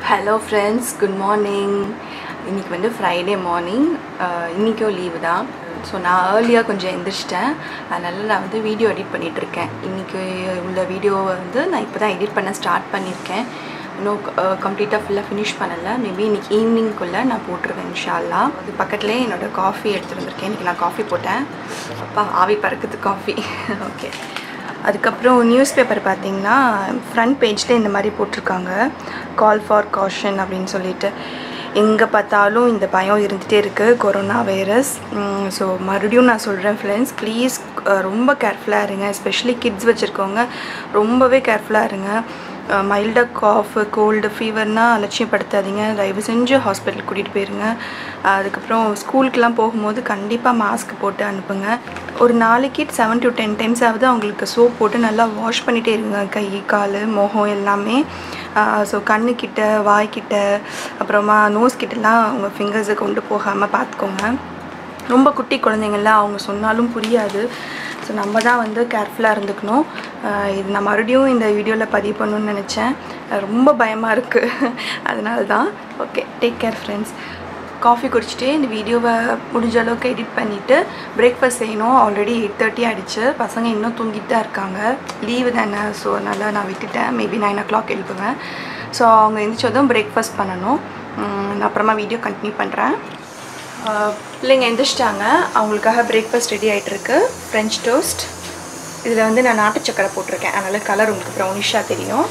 Hello friends good morning இன்றைக்கி வந்து Friday morning இன்றைக்கும் லீவு தான் ஸோ நான் ஏர்லியாக கொஞ்சம் எந்திரிச்சிட்டேன் அதனால் நான் வந்து வீடியோ எடிட் பண்ணிகிட்ருக்கேன் இன்றைக்கி உள்ள வீடியோவை வந்து நான் இப்போ தான் எடிட் பண்ண ஸ்டார்ட் பண்ணியிருக்கேன் இன்னும் கம்ப்ளீட்டாக ஃபுல்லாக ஃபினிஷ் பண்ணலை மேபி இன்றைக்கி ஈவினிங்குள்ளே நான் போட்டுருவேன் இன்ஷால்லா அது பக்கத்துலேயே என்னோடய காஃபி எடுத்துகிட்டு வந்திருக்கேன் இன்றைக்கி நான் காஃபி போட்டேன் அப்பா ஆவி பறக்குது காஃபி ஓகே அதுக்கப்புறம் நியூஸ் பேப்பர் பார்த்தீங்கன்னா ஃப்ரண்ட் பேஜில் இந்த மாதிரி போட்டிருக்காங்க கால் ஃபார் காஷன் அப்படின்னு சொல்லிட்டு எங்கே பார்த்தாலும் இந்த பயம் இருந்துகிட்டே இருக்குது கொரோனா வைரஸ் ஸோ மறுபடியும் நான் சொல்கிறேன் ஃப்ரெண்ட்ஸ் ப்ளீஸ் ரொம்ப கேர்ஃபுல்லாக இருங்க எஸ்பெஷலி கிட்ஸ் வச்சுருக்கவங்க ரொம்பவே கேர்ஃபுல்லாக இருங்க மைல்டாக காஃப் கோல்டு ஃபீவர்னால் அலட்சியப்படுத்தாதீங்க தயவு செஞ்சு ஹாஸ்பிட்டல் கூட்டிகிட்டு போயிருங்க அதுக்கப்புறம் ஸ்கூலுக்கெலாம் போகும்போது கண்டிப்பாக மாஸ்க் போட்டு அனுப்புங்க ஒரு நாளைக்கு செவன் டு டென் டைம்ஸ் ஆகுது அவங்களுக்கு சோப் போட்டு நல்லா வாஷ் பண்ணிகிட்டே இருங்க கை கால் முகம் எல்லாமே ஸோ கண்ணுக்கிட்ட வாய்க்கிட்ட அப்புறமா நோஸ் கிட்டலாம் அவங்க ஃபிங்கர்ஸை கொண்டு போகாமல் பார்த்துக்கோங்க ரொம்ப குட்டி குழந்தைங்கள்லாம் அவங்க சொன்னாலும் புரியாது ஸோ நம்ம தான் வந்து கேர்ஃபுல்லாக இருந்துக்கணும் இது நான் மறுபடியும் இந்த வீடியோவில் பதிவு பண்ணணும்னு நினச்சேன் ரொம்ப பயமாக இருக்குது அதனால தான் okay take care friends coffee குடிச்சிட்டு இந்த வீடியோவை முடிஞ்ச அளவுக்கு எடிட் பண்ணிவிட்டு பிரேக்ஃபாஸ்ட் செய்யணும் ஆல்ரெடி எயிட் தேர்ட்டி ஆகிடுச்சு பசங்க இன்னும் தூங்கிட்டு தான் இருக்காங்க லீவு தானே ஸோ அதனால் நான் விட்டுட்டேன் மேபி நைன் ஓ கிளாக் எழுப்புவேன் ஸோ அவங்க எழுந்திரிச்சதும் பிரேக்ஃபாஸ்ட் பண்ணணும் நான் அப்புறமா வீடியோ கண்டினியூ பண்ணுறேன் பிள்ளைங்க எந்திரிச்சிட்டாங்க அவங்களுக்காக பிரேக்ஃபாஸ்ட் ரெடி ஆகிட்டுருக்கு ஃப்ரெஞ்ச் டோஸ்ட் இதில் வந்து நான் நாட்டு சக்கரை போட்டிருக்கேன் அதனால் கலர் உங்களுக்கு ப்ரௌனிஷாக தெரியும்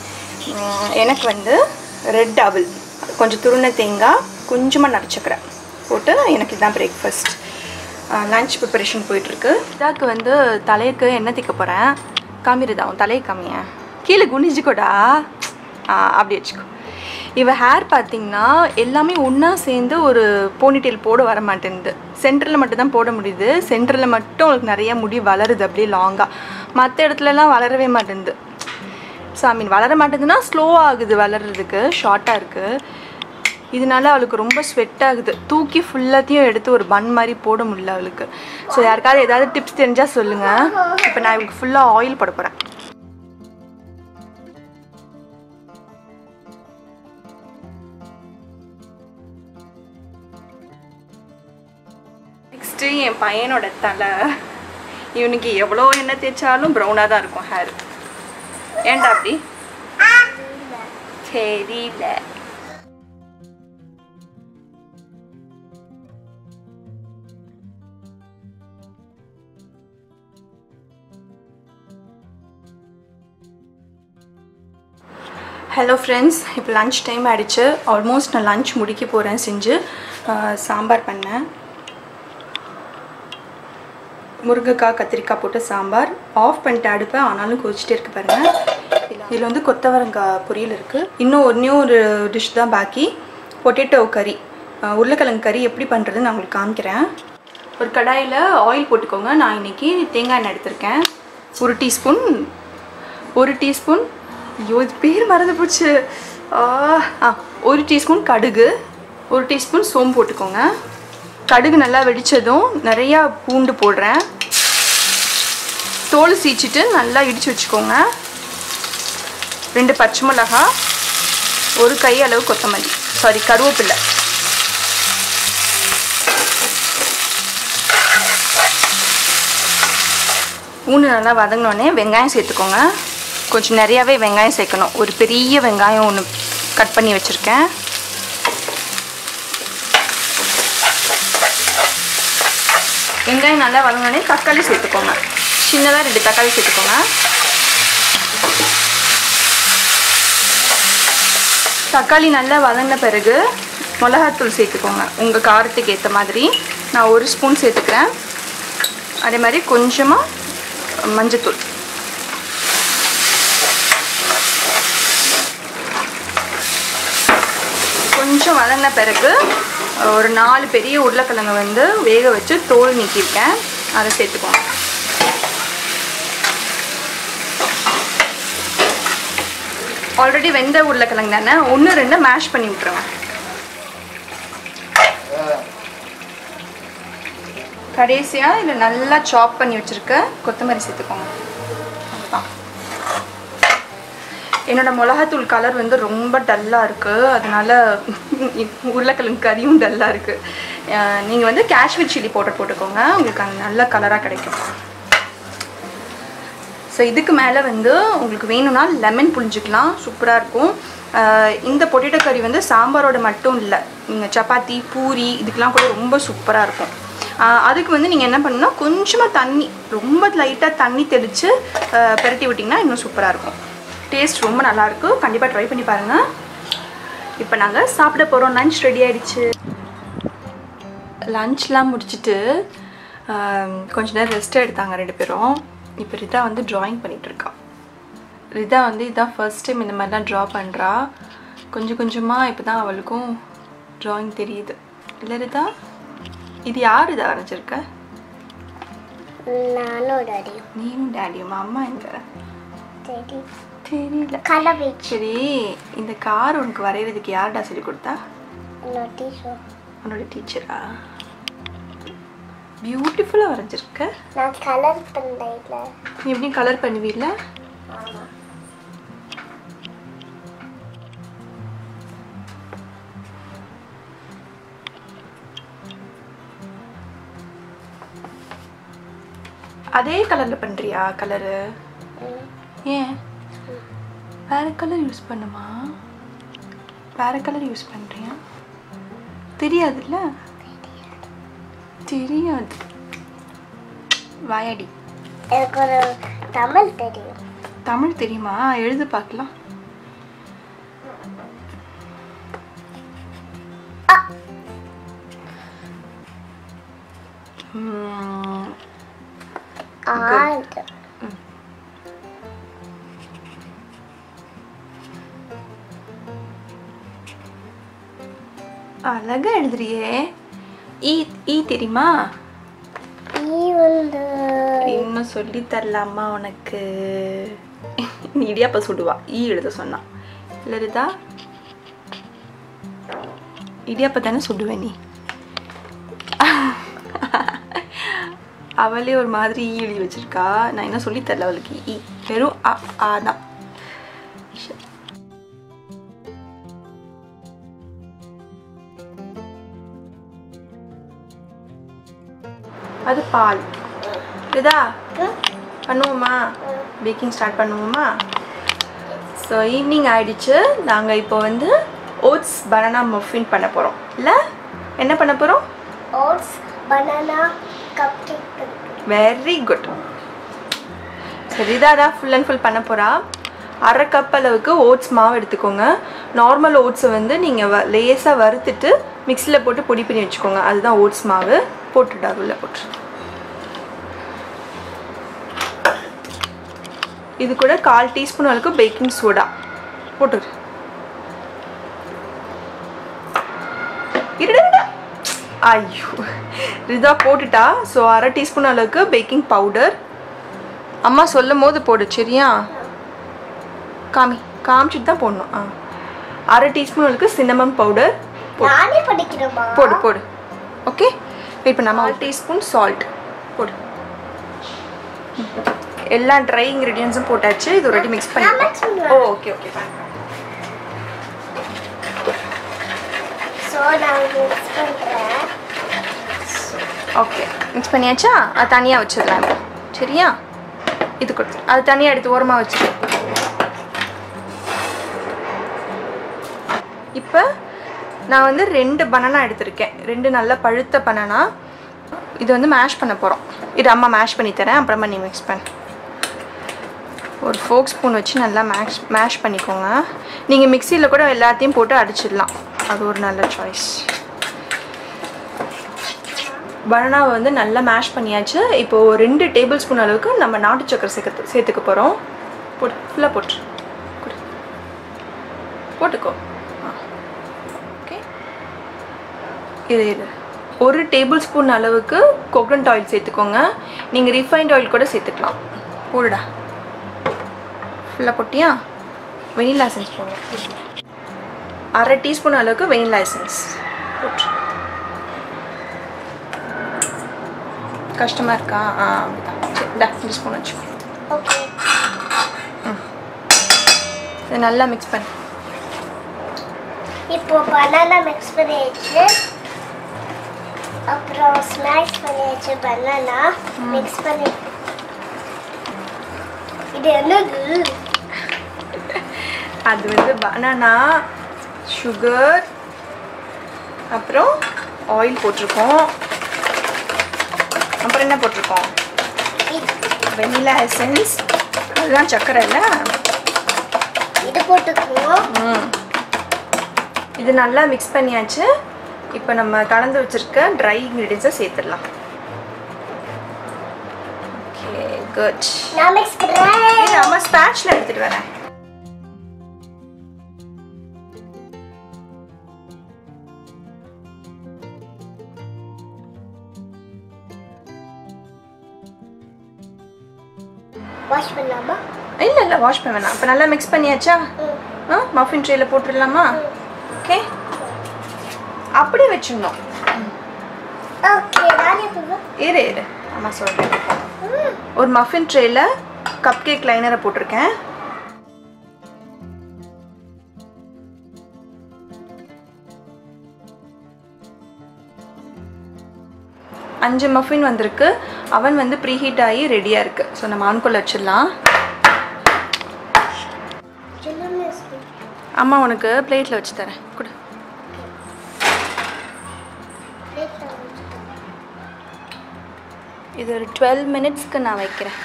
எனக்கு வந்து ரெட் அவல் கொஞ்சம் துருண தேங்காய் கொஞ்சமாக நாட்டு சக்கரை போட்டு எனக்கு இதுதான் பிரேக்ஃபாஸ்ட் லன்ச் ப்ரிப்பரேஷன் போயிட்டுருக்கு இதாக்கு வந்து தலைக்கு எண்ணெய் திக்க போகிறேன் காமிருதா உன் தலையை காமிய கீழே குனிஞ்சிக்கோடா அப்படி வச்சுக்கோ இவள் ஹேர் பார்த்திங்கன்னா எல்லாமே ஒன்றா சேர்ந்து ஒரு போனிடெயில் போட வர மாட்டேங்குது சென்டரில் மட்டும் தான் போட முடியுது சென்டரில் மட்டும் அவளுக்கு நிறைய முடி வளருது அப்படியே லாங்காக மற்ற இடத்துலலாம் வளரவே மாட்டேங்குது ஸோ ஐ மீன் வளர மாட்டேங்குதுன்னா ஸ்லோ ஆகுது வளர்கிறதுக்கு ஷார்ட்டாக இருக்குது இதனால அவளுக்கு ரொம்ப ஸ்வெட் ஆகுது தூக்கி ஃபுல்லாத்தையும் எடுத்து ஒரு பன் மாதிரி போட முடியல அவளுக்கு ஸோ யாருக்காவது ஏதாவது டிப்ஸ் தெரிஞ்சால் சொல்லுங்கள் இப்போ நான் இவளுக்கு ஃபுல்லாக ஆயில் போட போகிறேன் நெக்ஸ்ட்டு என் பையனோட தலை இவனுக்கு எவ்வளோ எண்ணெய் தேய்ச்சாலும் ப்ரௌனாக தான் இருக்கும் ஹேர் ஏன்டா அப்படி தெரியல ஹலோ ஃப்ரெண்ட்ஸ் இப்போ லன்ச் டைம் ஆகிடுச்சு ஆல்மோஸ்ட் நான் லன்ச் முடிக்க போகிறேன் செஞ்சு சாம்பார் பண்ணேன் முருங்கைக்காய் கத்திரிக்காய் போட்டு சாம்பார் ஆஃப் பண்ணிட்டு அடுப்பேன் ஆனாலும் கொதிச்சுட்டே இருக்கு பாருங்கள் இதில் வந்து கொத்தவரங்காய் பொரியல் இருக்குது இன்னும் ஒன்றே ஒரு டிஷ் தான் பாக்கி பொட்டேட்டோ கறி உருளைக்கிழங்கு கறி எப்படி பண்ணுறதுன்னு நான் உங்களுக்கு காமிக்கிறேன் ஒரு கடாயில் ஆயில் போட்டுக்கோங்க நான் இன்றைக்கி தேங்காய் எண்ணெய் எடுத்திருக்கேன் ஒரு டீஸ்பூன் ஒரு டீஸ்பூன் ஐயோ இது பேர் மறந்து போச்சு ஆ ஒரு டீஸ்பூன் கடுகு ஒரு டீஸ்பூன் சோம்பு போட்டுக்கோங்க கடுகு நல்லா வெடித்ததும் நிறையா பூண்டு போடுறேன் தோல் சீச்சிட்டு நல்லா இடித்து வச்சுக்கோங்க ரெண்டு பச்சை மிளகா ஒரு கை அளவு கொத்தமல்லி சாரி கருவேப்பில்லை பூண்டு நல்லா வதங்கினோடனே வெங்காயம் சேர்த்துக்கோங்க கொஞ்சம் நிறையாவே வெங்காயம் சேர்க்கணும் ஒரு பெரிய வெங்காயம் ஒன்று கட் பண்ணி வச்சுருக்கேன் வெங்காயம் நல்லா வதங்கினோடனே தக்காளி சேர்த்துக்கோங்க சின்னதாக ரெண்டு தக்காளி சேர்த்துக்கோங்க தக்காளி நல்லா வதங்கின பிறகு மிளகாத்தூள் சேர்த்துக்கோங்க உங்கள் காரத்துக்கு ஏற்ற மாதிரி நான் ஒரு ஸ்பூன் சேர்த்துக்கிறேன் அதே மாதிரி கொஞ்சமாக மஞ்சத்தூள் கொஞ்சம் வதங்கின பிறகு ஒரு நாலு பெரிய உருளைக்கிழங்கு வந்து வேக வச்சு தோல் நீக்கியிருக்கேன் அதை சேர்த்துக்கோங்க ஆல்ரெடி வெந்த உருளைக்கிழங்கு தானே ஒன்று ரெண்டு மேஷ் பண்ணி விட்டுருங்க கடைசியாக இதில் நல்லா சாப் பண்ணி வச்சுருக்க கொத்தமல்லி சேர்த்துக்கோங்க அதுதான் என்னோட மிளகாத்தூள் கலர் வந்து ரொம்ப டல்லாக இருக்குது அதனால உருளைக்கிழங்கு கறியும் டல்லாக இருக்குது நீங்கள் வந்து காஷ்மீர் சில்லி பவுடர் போட்டுக்கோங்க உங்களுக்கு அந்த நல்ல கலராக கிடைக்கும் ஸோ இதுக்கு மேலே வந்து உங்களுக்கு வேணும்னா லெமன் புழிஞ்சிக்கலாம் சூப்பராக இருக்கும் ஆஹ் இந்த பொட்டேட்டோ கறி வந்து சாம்பாரோட மட்டும் இல்லை நீங்கள் சப்பாத்தி பூரி இதுக்கெலாம் கூட ரொம்ப சூப்பராக இருக்கும் ஆஹ் அதுக்கு வந்து நீங்கள் என்ன பண்ணணும்னா கொஞ்சமாக தண்ணி ரொம்ப லைட்டாக தண்ணி தெளித்து பெரட்டி விட்டிங்கன்னா இன்னும் சூப்பராக இருக்கும் டேஸ்ட் ரொம்ப நல்லாயிருக்கும் கண்டிப்பாக ட்ரை பண்ணி பாருங்கள் இப்போ நாங்கள் சாப்பிட போகிறோம் லஞ்ச் ரெடி ஆயிடுச்சு லஞ்ச்லாம் முடிச்சுட்டு ஆம், கொஞ்ச நேரம் ரெஸ்ட் எடுத்தாங்க ரெண்டு பேரும் இப்போ ரிதா வந்து ட்ராயிங் பண்ணிட்டு இருக்கா ரிதா வந்து இதான் ஃபர்ஸ்ட் டைம் இந்த மாதிரிலாம் ட்ரா பண்ணுறா கொஞ்சம் கொஞ்சமாக இப்போ தான் அவளுக்கும் ட்ராயிங் தெரியுது இல்லை ரிதா இது யார் இதை வரைஞ்சிருக்க நானும் டடியும் நீயும் டேடியும் அம்மா எங்க சரி தெரியல கலவைச்சு சரி இந்த கார் உனக்கு வரைகிறதுக்கு யார்டா சொல்லி கொடுத்தா நோட்டீஸோ உன்னோட டீச்சரா பியூட்டிஃபுல்லாக வரைஞ்சிருக்க நான் கலர் பண்ணல நீ எப்படி கலர் பண்ணுவீல்ல அதே கலர்ல பண்றியா கலரு ஏன் வேற கலர் யூஸ் பண்ணுமா வேற கலர் யூஸ் பண்றியா தெரியாதுல்ல தெரியாது வாயாடி எனக்கு ஒரு தமிழ் தெரியும் தமிழ் தெரியுமா எழுது பார்க்கலாம் ம், ஆண்டு அழகா எழுதுறியே ஈ ஈ தெரியுமா ஈ வந்து இன்னும் சொல்லி தரலாமா உனக்கு நீ இடியாப்ப சுடுவா ஈ எழுத சொன்னா இல்லருதா இடியாப்ப தானே சுடுவேன் நீ அவளே ஒரு மாதிரி ஈ எழுதி வச்சிருக்கா நான் என்ன சொல்லி தரல அவளுக்கு ஈ வெறும் அ ஆ தான் சரி. அது பால் இதா பண்ணுவோமா பேக்கிங் ஸ்டார்ட் பண்ணுவோமா ஸோ ஈவினிங் ஆயிடுச்சு நாங்கள் இப்போ வந்து ஓட்ஸ் பனானா மஃபின் பண்ண போகிறோம் இல்லை என்ன பண்ண போகிறோம் oats banana cup cake very good சரி இதாக ஃபுல் அண்ட் ஃபுல் பண்ண போகிறா அரை கப் அளவுக்கு ஓட்ஸ் மாவு எடுத்துக்கோங்க நார்மல் ஓட்ஸை வந்து நீங்கள் வ லேசாக வறுத்துட்டு மிக்ஸியில் போட்டு பொடி பண்ணி வச்சுக்கோங்க அதுதான் ஓட்ஸ் மாவு போட்டுட்டா உள்ள போட்டு இது கூட கால் டீஸ்பூன் அளவுக்கு பேக்கிங் சோடா போட்டுரு இருடா இருடா. ஐயோ ரிதா போட்டுட்டா ஸோ அரை டீஸ்பூன் அளவுக்கு பேக்கிங் பவுடர் அம்மா சொல்லும் போது போடு சரியா காமி காமிச்சிட்டு தான் போடணும் ஆ அரை டீஸ்பூன் அளவுக்கு சின்னமம் பவுடர் நானே படிக்கிறோமா போடு போடு ஓகே இப்போ நம்ம ஒரு டீஸ்பூன் சால்ட் போடு எல்லா ட்ரை இன்க்ரீடியன்ஸும் போட்டாச்சு இது ரெடி மிக்ஸ் பண்ணி நான் mix பண்ணுவேன். ஓ ஓகே ஓகே ஸோ நான் மிக்ஸ் பண்ணுறேன் ஓகே மிக்ஸ் பண்ணியாச்சா அது தனியாக வச்சிடலாம் இப்போ சரியா இது கொடுத்து அது தனியாக எடுத்து ஓரமாக வச்சுரு இப்போ நான் வந்து ரெண்டு பனானா எடுத்திருக்கேன் ரெண்டு நல்ல பழுத்த பனானா இது வந்து மேஷ் பண்ண போகிறோம் இது அம்மா மேஷ் பண்ணி தரேன் அப்புறமா நீ மிக்ஸ் பண்ணு ஒரு ஃபோக் ஸ்பூன் வச்சு நல்லா மேஷ் மேஷ் பண்ணிக்கோங்க நீங்கள் மிக்சியில் கூட எல்லாத்தையும் போட்டு அடிச்சிடலாம் அது ஒரு நல்ல சாய்ஸ் பனானாவை வந்து நல்லா மேஷ் பண்ணியாச்சு இப்போது ரெண்டு டேபிள் ஸ்பூன் அளவுக்கு நம்ம நாட்டு சக்கரை சேர்க்க சேர்த்துக்க போகிறோம் போட்டு ஃபுல்லாக போட்டு கொடு. போட்டுக்கோ ஆ ஓகே இது இது ஒரு டேபிள் ஸ்பூன் அளவுக்கு கோகனட் ஆயில் சேர்த்துக்கோங்க நீங்கள் ரிஃபைண்ட் ஆயில் கூட சேர்த்துக்கலாம் போடுடா ஃபுல்லாக போட்டியா வெனிலா எசன்ஸ் போங்க அரை டீஸ்பூன் அளவுக்கு வெனிலா எசன்ஸ் போட்டு கஷ்டமாக இருக்கா ஆ அப்படிதான் சரி டா இந்த ஸ்பூன் வச்சுக்கோ ஓகே இதை நல்லா மிக்ஸ் பண்ணு இப்போ பனானா மிக்ஸ் பண்ணியாச்சு அப்புறம் ஸ்மாஷ் பண்ணியாச்சு பனானா மிக்ஸ் பண்ணி இது என்னது அது வந்து பனானா சுகர் அப்புறம் ஆயில் போட்டிருக்கோம் அப்புறம் என்ன போட்டிருக்கோம் இது- வெனிலா எசன்ஸ் அதுதான் சர்க்கரை இல்லை இது போட்டுக்குவோம் ம் இது நல்லா மிக்ஸ் பண்ணியாச்சு இப்போ நம்ம கலந்து வச்சிருக்க ட்ரை இன்க்ரீடியன்ஸை சேர்த்துடலாம் ஓகே குட் நான் மிக்ஸ் பண்ணுறேன் நம்ம ஸ்பேட்ச்ல எடுத்துட்டு வரேன் வாஷ் பண்ணலாமா இல்லை இல்லை வாஷ் பண்ண வேணாம் இப்போ நல்லா மிக்ஸ் பண்ணியாச்சா ம். ஆ மஃபின் ட்ரேயில் போட்டுடலாமா ஓகே அப்படியே வச்சிடணும் ஓகே நான் எப்போ இரு இரு அம்மா சொல்கிறேன் ஒரு மஃபின் ட்ரேயில் கப் கேக் லைனரை போட்டிருக்கேன் அஞ்சு மஃபின் வந்திருக்கு அவன் வந்து ப்ரீஹீட் ஆகி ரெடியாக இருக்குது ஸோ நம்ம ஆன்குள்ள வச்சிடலாம் அம்மா உனக்கு பிளேட்டில் வச்சு தரேன் கொடு இது ஒரு டுவெல் மினிட்ஸ்க்கு நான் வைக்கிறேன்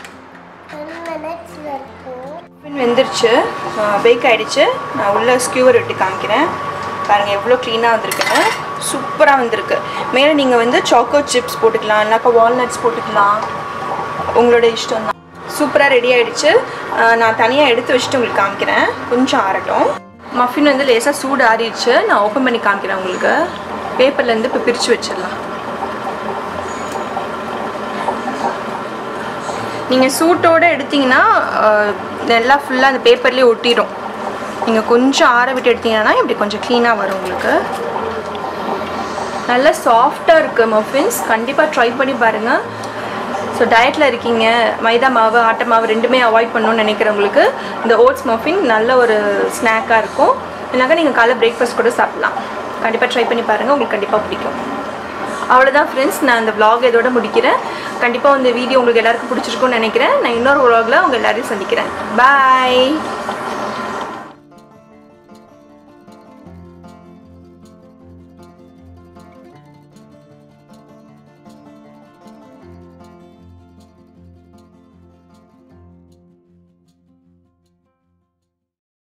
Oven வெந்துருச்சு பேக் ஆயிடுச்சு நான் உள்ள ஸ்கியூவர் விட்டு காமிக்கிறேன் பாருங்கள் எவ்வளோ க்ளீனாக வந்திருக்குன்னு சூப்பராக வந்திருக்கு மேலே நீங்கள் வந்து சாக்கோ சிப்ஸ் போட்டுக்கலாம் இல்லைனாக்கா வால்நட்ஸ் போட்டுக்கலாம் உங்களோட இஷ்டம் தான் சூப்பராக ரெடி ஆயிடுச்சு அஹ் நான் தனியாக எடுத்து வச்சுட்டு உங்களுக்கு காமிக்கிறேன் கொஞ்சம் ஆறட்டும் மஃபின் வந்து லேசாக சூடு ஆறிடுச்சு நான் ஓப்பன் பண்ணி காமிக்கிறேன் உங்களுக்கு பேப்பர்லேருந்து இப்போ பிரித்து வச்சிடலாம் நீங்கள் சூட்டோடு எடுத்தீங்கன்னா அஹ், நல்லா ஃபுல்லாக அந்த பேப்பர்லேயே ஒட்டிடும் நீங்கள் கொஞ்சம் ஆற விட்டு எடுத்தீங்கன்னா இப்படி கொஞ்சம் க்ளீனாக வரும் உங்களுக்கு நல்லா சாஃப்டாக இருக்குது மஃபின்ஸ் கண்டிப்பாக ட்ரை பண்ணி பாருங்கள் ஸோ டயட்டில் இருக்கீங்க மைதா மாவு ஆட்டை மாவு ரெண்டுமே அவாய்ட் பண்ணணும்னு நினைக்கிறவங்களுக்கு இந்த ஓட்ஸ் மஃபின் நல்ல ஒரு ஸ்நாக்காக இருக்கும் இல்லைனாக்கா நீங்கள் காலை பிரேக்ஃபாஸ்ட் கூட சாப்பிட்லாம் கண்டிப்பாக ட்ரை பண்ணி பாருங்கள் உங்களுக்கு கண்டிப்பாக பிடிக்கும் அவ்வளோதான் ஃப்ரெண்ட்ஸ் நான் இந்த vlog இதோட முடிக்கிறேன் கண்டிப்பாக இந்த வீடியோ உங்களுக்கு எல்லாருக்கும் பிடிச்சிருக்கும்னு நினைக்கிறேன் நான் இன்னொரு vlogல உங்கள் எல்லாரையும் சந்திக்கிறேன் பாய்